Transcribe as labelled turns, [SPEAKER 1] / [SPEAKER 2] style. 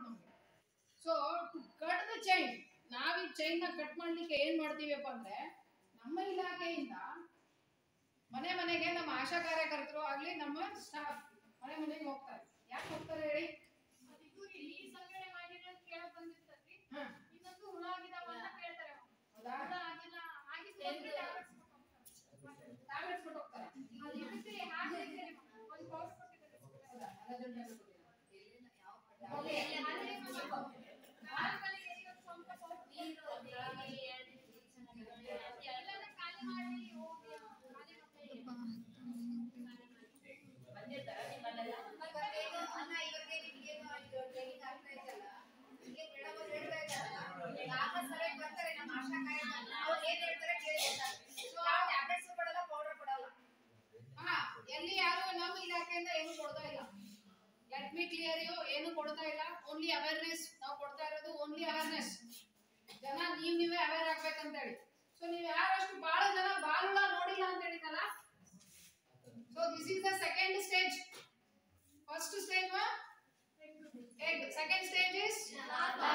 [SPEAKER 1] ಮಾಡೋದು ನಮ್ಗೆ so to cut the chain ನಾವ್ ಈ ಚೈನ್ ನ ಕಟ್ ಮಾಡ್ಲಿಕ್ಕೆ ಏನ್ ಮಾಡ್ತೀವಪ್ಪ ಅಂದ್ರೆ ನಮ್ಮ ಇಲಾಖೆಯಿಂದ ಮನೆ ಮನೆಗೆ ನಮ್ಮ ಆಶಾ ಕಾರ್ಯಕರ್ತರು ಆಗ್ಲಿ ನಮ್ಮ ಸ್ಟಾಫ್ ಮನೆ ಮನೆಗೆ ಹೋಗ್ತಾರೆ ಯಾಕೆ ಹೋಗ್ತಾರೆ ಹೇಳಿ
[SPEAKER 2] ಅದು ಇಲ್ಲಿ ಸಂಗ್ರಹಣೆ ಮಾಡಿರೋದು ಕೇಳಕ್ ಬಂದಿರ್ತೈತಿ
[SPEAKER 1] ಹ,
[SPEAKER 2] ಇನ್ನೊಂದು ಹುಳ ಆಗಿದಾವ ಅಂತ ಕೇಳ್ತಾರೆ ಅವ್ರು.
[SPEAKER 1] ಹೌದಾ
[SPEAKER 2] ಹುಳ ಆಗಿಲ್ಲ ಆಗಿತ್ತು ಅಂದ್ರೆ tablets ಕೊಟ್ಟು ಹೋಗ್ತಾರೆ.
[SPEAKER 1] ಟ್ಯಾಬ್ಲೆಟ್ಸ್ ಕೊಟ್ಟು ಹೋಗ್ತಾರೆ
[SPEAKER 2] ಅದು ಇದಕ್ಕೆ ಹಾಕಿದ್ರೆ ಒಂದು ಪೌಡರ್ ಕೊಟ್ಟಿದ್ದಾರೆ
[SPEAKER 1] ಹೌದಾ ಅಲ್ಲದೊಂದು tablet ಕೊಟ್ಟಿದ್ದಾರೆ.
[SPEAKER 2] ಅಲ್ಲಿ ಅಲ್ಲಿ ನಾಲ್ಕಲ್ಲಿ ಎರಿಯೋದು ಸ್ವಲ್ಪ powder ಎಲ್ಲಾನ ಖಾಲಿ ಮಾಡಿ ಹೋಗಿ ಖಾಲಿ ಮಾಡಿ
[SPEAKER 1] ಹಾ ಎಲ್ಲಿ ಯಾರು ನಮ್ಮ ಇಲಾಖೆಯಿಂದ ಏನು ಕೊಡ್ತಾ ಇಲ್ಲ ಲೆಟ್ ಮಿ ಕ್ಲಿಯರ್ ಯು ಏನು ಕೊಡ್ತಾ ಇಲ್ಲ ಓನ್ಲಿ ಅವೇರ್ನೆಸ್ ನಾವು ಕೊಡ್ತಾ ಇರೋದು ಓನ್ಲಿ ಅವೇರ್ನೆಸ್ ಜನ ನೀವ್ ನೀವೇ ಅವೇರ್ ಆಗ್ಬೇಕಂತ ಹೇಳಿ ಸೊ ನೀವ್ ಯಾರಷ್ಟು ಬಹಳ ಜನ ಬಾಲುಳ ನೋಡಿಲ್ಲ ಅಂತ ಹೇಳಿದಲ್ಲ so this is the second stage first stage egg second stage is